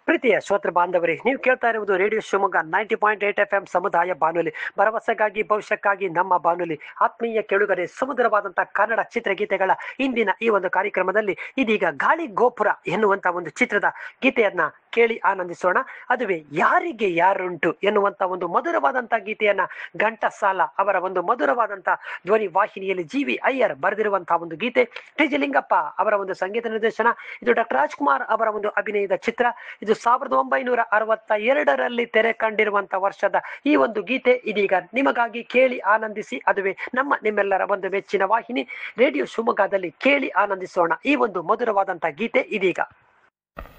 ಪ್ರೀತಿಯ ಶ್ರೋತೃ ಬಾಂಧವರೇ ನೀವು ಕೇಳ್ತಾ ಇರುವುದು radio Shivamogga ninety point eight F M ಸಮುದಾಯ ಬಾನುಲಿ ಭರವಸೆಗಾಗಿ ಭವಿಷ್ಯಕ್ಕಾಗಿ ನಮ್ಮ ಬಾನುಲಿ ಆತ್ಮೀಯ ಕೆಳುಗರೆ ಸುಮಧುರವಾದಂತಹ ಕನ್ನಡ ಚಿತ್ರಗೀತೆಗಳ ಇಂದಿನ ಈ ಒಂದು ಕಾರ್ಯಕ್ರಮದಲ್ಲಿ ಇದೀಗ ಗಾಳಿ ಗೋಪುರ ಎನ್ನುವಂತ ಒಂದು ಚಿತ್ರದ ಗೀತೆಯನ್ನ ಕೇಳಿ ಆನಂದಿಸೋಣ ಅದುವೇ ಯಾರಿಗೆ ಯಾರುಂಟು ಎನ್ನುವಂತ ಒಂದು ಮಧುರವಾದಂತಹ ಗೀತೆಯನ್ನ ಘಂಟಸಾಲ ಅವರ ಒಂದು ಮಧುರವಾದಂತಹ ಧ್ವನಿ ವಾಹಿನಿಯಲ್ಲಿ ಜಿ ವಿ ಅಯ್ಯರ್ ಬರೆದಿರುವಂತಹ ಒಂದು ಗೀತೆ ಟಿ ಜಿ ಲಿಂಗಪ್ಪ ಅವರ ಒಂದು ಸಂಗೀತ ನಿರ್ದೇಶನ ಇದು ಡಾಕ್ಟರ್ ರಾಜ್ಕುಮಾರ್ ಅವರ ಒಂದು ಅಭಿನಯದ ಚಿತ್ರ ಇದು ಸಾವಿರದ ಒಂಬೈನೂರ ಅರವತ್ತ ಎರಡರಲ್ಲಿ ತೆರೆ ಕಂಡಿರುವಂತಹ ವರ್ಷದ ಈ ಒಂದು ಗೀತೆ ಇದೀಗ ನಿಮಗಾಗಿ ಕೇಳಿ ಆನಂದಿಸಿ ಅದುವೇ ನಮ್ಮ ನಿಮ್ಮೆಲ್ಲರ ಒಂದು ಮೆಚ್ಚಿನ ವಾಹಿನಿ ರೇಡಿಯೋ ಶಿವಮೊಗ್ಗದಲ್ಲಿ ಕೇಳಿ ಆನಂದಿಸೋಣ ಈ ಒಂದು ಮಧುರವಾದಂತಹ ಗೀತೆ ಇದೀಗ